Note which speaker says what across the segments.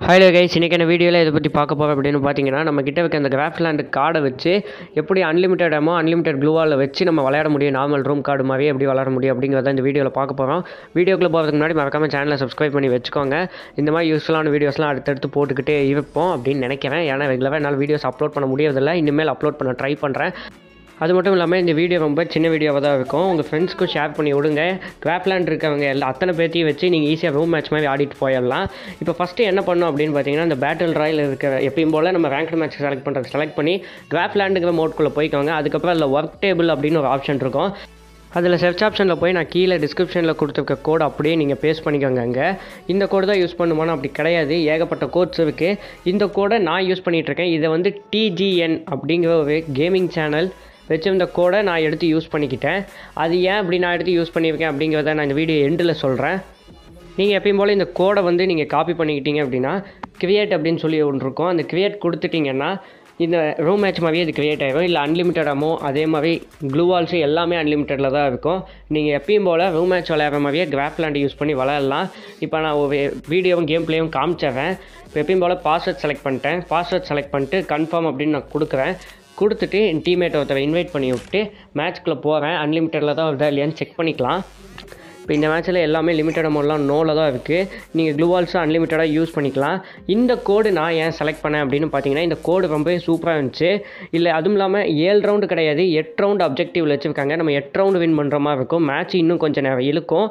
Speaker 1: hi guys இன்றைக்கி என்ன வீடியோவில் இதை பற்றி பார்க்க போகிறோம் அப்படின்னு பார்த்தீங்கன்னா நம்ம கிட்ட இருக்க அந்த கிராஃப்ட்லேண்ட் கார்டை வச்சு எப்படி அன்லிமிட்டட் அமோ அன்லிமிட்டட் க்ளூவால் வச்சு நம்ம விளையாட முடியும் நார்மல் ரூம் கார்டு மாதிரி எப்படி விளையாட முடியும் அப்படிங்கிறத இந்த வீடியோவில் பார்க்க போகிறோம் வீடியோக்குள்ளே போகிறதுக்கு முன்னாடி மறக்காம சேனலை சப்ஸ்கிரைப் பண்ணி வச்சுக்கோங்க இந்த மாதிரி யூஸ்ஃபுல்லான வீடியோஸ்லாம் அடுத்தடுத்து போட்டுக்கிட்டே இருப்போம் அப்படின்னு நினைக்கிறேன் ஏன்னா ரெகுலராக என்னால் வீடியோஸ் அப்லோட் பண்ண முடியறதில்ல இனிமேல் அப்லோட் பண்ண ட்ரை பண்ணுறேன் அது மட்டும் இல்லாமல் இந்த வீடியோ ரொம்ப சின்ன வீடியோவாக தான் இருக்கும் உங்கள் ஃப்ரெண்ட்ஸ்க்கும் ஷேர் பண்ணி விடுங்க கிராப்லேண்ட் இருக்கவங்க எல்லா அத்தனை பேர்த்தையும் வச்சு நீங்கள் ஈஸியாக ரூம் மேட்ச் மாதிரி ஆடிட்டு போயிடலாம் இப்போ ஃபஸ்ட்டு என்ன பண்ணோம் அப்படின்னு பார்த்தீங்கன்னா இந்த பேட்டில் ராயில் இருக்கிற எப்பயும் போல் நம்ம ரேங்க் மேட்ச் செலக்ட் பண்ணுறது செலக்ட் பண்ணி கிராப்லேண்டுங்கிற மோட்குள்ளே போய்க்கோங்க அதுக்கப்புறம் அதில் ஒர்க் டேபிள் அப்படின்னு ஒரு ஆப்ஷன் இருக்கும் அதில் சர்ச் ஆப்ஷனில் போய் நான் கீழே டிஸ்கிரிப்ஷனில் கொடுத்துருக்க கோட் அப்படியே நீங்கள் பேஸ்ட் பண்ணிக்கோங்க அங்கே இந்த கோடு தான் யூஸ் பண்ணுமானா அப்படி கிடையாது ஏகப்பட்ட கோட்ஸ் இருக்குது இந்த கோடை நான் யூஸ் பண்ணிகிட்ருக்கேன் இதை வந்து டிஜிஎன் அப்படிங்கிற ஒரு கேமிங் சேனல் வச்சிருந்த கோடை நான் எடுத்து யூஸ் பண்ணிக்கிட்டேன் அது ஏன் அப்படி நான் எடுத்து யூஸ் பண்ணியிருக்கேன் அப்படிங்கிறத நான் இந்த வீடியோ எண்டில் சொல்கிறேன் நீங்கள் எப்பயும் போல் இந்த கோடை வந்து நீங்கள் காப்பி பண்ணிக்கிட்டீங்க அப்படின்னா கிரியேட் அப்படின்னு சொல்லி ஒன்று இருக்கும் அந்த கிரியேட் கொடுத்துட்டிங்கன்னா இந்த ரூம் மேட்ச் மாதிரியே இது கிரியேட் ஆகிடும் இல்லை அன்லிமிட்டட் அமோ அதே மாதிரி க்ளூவால்ஸு எல்லாமே அன்லிமிட்டடில் தான் இருக்கும் நீங்கள் எப்பயும் போல் ரூம் மேட்ச் விளையாடுற மாதிரியே கிராஃப்லாண்ட் யூஸ் பண்ணி விளையாடலாம் இப்போ நான் ஒரு வீடியோவும் கேம் பிளேயும் காமிச்சிடுறேன் இப்போ எப்பயும் போல் பாஸ்வேர்ட் செலக்ட் பண்ணிட்டேன் பாஸ்வேர்ட் செலக்ட் பண்ணிட்டு கன்ஃபார்ம் அப்படின்னு நான் கொடுக்குறேன் கொடுத்துட்டு என் டீம்மேட் ஒருத்தரை இன்வைட் பண்ணி விட்டு மேட்ச்க்குள்ளே போகிறேன் அன்லிமிட்டடில் தான் வருதா இல்லையான்னு செக் பண்ணிக்கலாம் இப்போ இந்த மேட்ச்சில் எல்லாமே லிமிட்டட் அமௌண்ட்லாம் நோவில் தான் இருக்குது நீங்கள் க்ளூவால்ஸும் அன்லிமிட்டடாக யூஸ் பண்ணிக்கலாம் இந்த கோடு நான் ஏன் செலக்ட் பண்ணேன் அப்படின்னு பார்த்தீங்கன்னா இந்த கோடு ரொம்பவே சூப்பராக இருந்துச்சு இல்லை அதுவும் இல்லாமல் ஏழு ரவுண்டு கிடையாது எட்டு ரவுண்டு அப்ஜெக்டிவ் வச்சுருக்காங்க நம்ம எட்டு ரவுண்டு வின் பண்ணுற மாதிரி இருக்கும் மேட்ச் இன்னும் கொஞ்சம் நேரம் இழுக்கும்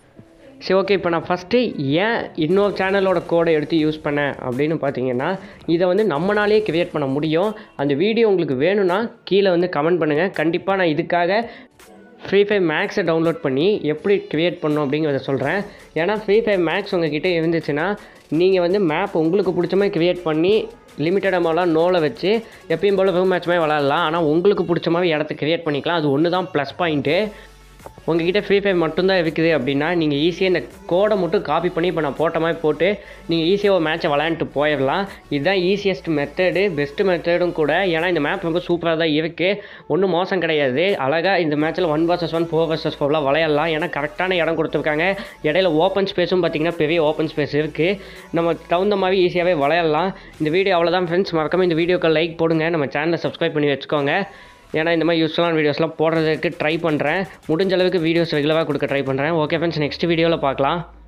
Speaker 1: சரி ஓகே இப்போ நான் ஃபஸ்ட்டு ஏன் இன்னொரு சேனலோட கோடை எடுத்து யூஸ் பண்ணேன் அப்படின்னு பார்த்தீங்கன்னா இதை வந்து நம்மளாலே கிரியேட் பண்ண முடியும் அந்த வீடியோ உங்களுக்கு வேணும்னா கீழே வந்து கமெண்ட் பண்ணுங்கள் கண்டிப்பாக நான் இதுக்காக ஃப்ரீ ஃபயர் மேக்ஸை டவுன்லோட் பண்ணி எப்படி க்ரியேட் பண்ணணும் அப்படிங்கிறத சொல்கிறேன் ஏன்னா ஃப்ரீ ஃபயர் மேக்ஸ் உங்ககிட்ட இருந்துச்சுன்னா நீங்கள் வந்து மேப் உங்களுக்கு பிடிச்ச மாதிரி க்ரியேட் பண்ணி லிமிட்டட் அமௌண்ட்லாம் நோலை வச்சு எப்பயும் போல் ரூம் மேட்ச் மாதிரி விளாட்லாம் ஆனால் உங்களுக்கு பிடிச்ச மாதிரி இடத்த க்ரியேட் பண்ணிக்கலாம் அது ஒன்று தான் ப்ளஸ் பாயிண்ட்டு உங்ககிட்ட ஃப்ரீ ஃபயர் மட்டும்தான் இருக்குது அப்படின்னா நீங்கள் ஈஸியாக இந்த கோடை மட்டும் காப்பி பண்ணி இப்போ நான் போட்ட மாதிரி போட்டு நீங்கள் ஈஸியாக ஒரு மேட்ச்சை விளையாண்டுட்டு போயிடலாம் இதுதான் ஈஸியஸ்ட் மெத்தடு பெஸ்ட்டு மெத்தடும் கூட ஏன்னா இந்த மேப் ரொம்ப சூப்பராக தான் இருக்குது ஒன்றும் மோசம் கிடையாது அழகாக இந்த மேட்ச்சில் one versus one four versus ஃபோர்லாம் விளையாடலாம் ஏன்னா கரெக்டான இடம் கொடுத்துருக்காங்க இடையில ஓப்பன் ஸ்பேஸும் பார்த்திங்கன்னா பெரிய ஓப்பன் ஸ்பேஸ் இருக்குது நம்ம தகுந்த மாதிரி ஈஸியாகவே விளையாடலாம் இந்த வீடியோ அவ்வளோதான் ஃப்ரெண்ட்ஸ் மறக்காம இந்த வீடியோக்கு லைக் போடுங்க நம்ம சேனலை சப்ஸ்கிரைப் பண்ணி வச்சுக்கோங்க ஏன்னா இந்த மாதிரி யூஸ்ஃபுல்லான வீடியோஸ்லாம் போடுறதுக்கு ட்ரை பண்ணுறேன் முடிஞ்ச அளவுக்கு வீடியோஸ் ரெகுலராக கொடுக்க ட்ரை பண்ணுறேன் ஓகே ஃப்ரெண்ட்ஸ் நெக்ஸ்ட் வீடியோவில் பார்க்கலாம்